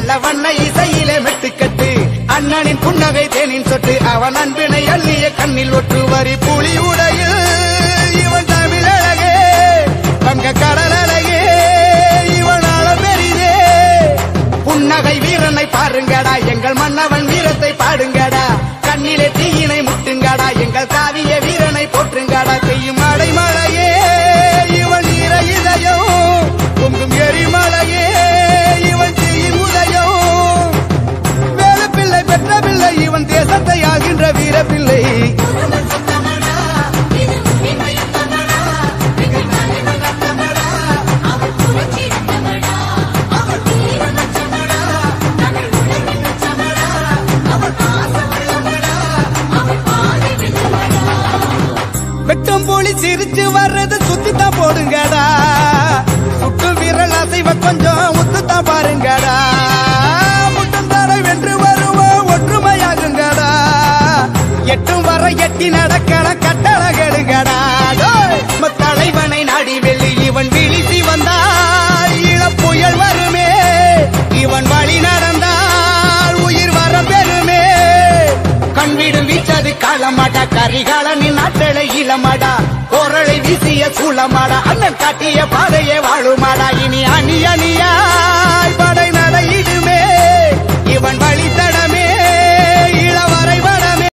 வெள்ள வண்ண இசையிலே மெட்டுக்கட்டு அண்ணனின் புன்னகை தேனின் சொட்டு அவன் அன்பினை அள்ளிய கண்ணில் ஒற்று வரி புலி உடையில் இவன் தமிழழகே வங்க கடல் அழகே இவன் பெரிதே புன்னகை வீரனை பாருங்கடா எங்கள் மன்னவன் வீரத்தை பாடுங்கடா கண்ணிலே தீயினை முட்டுங்கடா எங்கள் காவிய வீரனை போற்றுங்கடா செய்யும் மழை மழையே இவன் ஈர இதயம் பொங்கும் எரிமலையே இவன் தீயின் உதயம் வேலப்பிள்ளை பெற்ற பிள்ளை இவன் தேசத்தை ஆகின்ற வீர பிள்ளை வெட்டும் போலி சிரிச்சு வர்றது சுத்தித்தான் போடுங்கடா சுட்டு விரல் அசைவ கொஞ்சம் உத்துத்தான் பாருங்கடா முட்டும் தடை வென்று வருவோம் ஒற்றுமையாகுங்கடா எட்டும் வர எட்டி நடக்கல கட்டள கெடுங்கடா டேய், நம்ம தலைவனை நாடி வெள்ளி இவன் விழித்தி வந்தால் இளப்புயல் வருமே இவன் வழி நடந்தால் உயிர் வர பெறுமே கண்விடும் வீச்சது காலமாடா கரிகாலனின் நாட்டளை இளமாடா கோரளை வீசிய சூளமாடா அண்ணன் காட்டிய பாதையே வாழுமாடா இனி அணி அணியா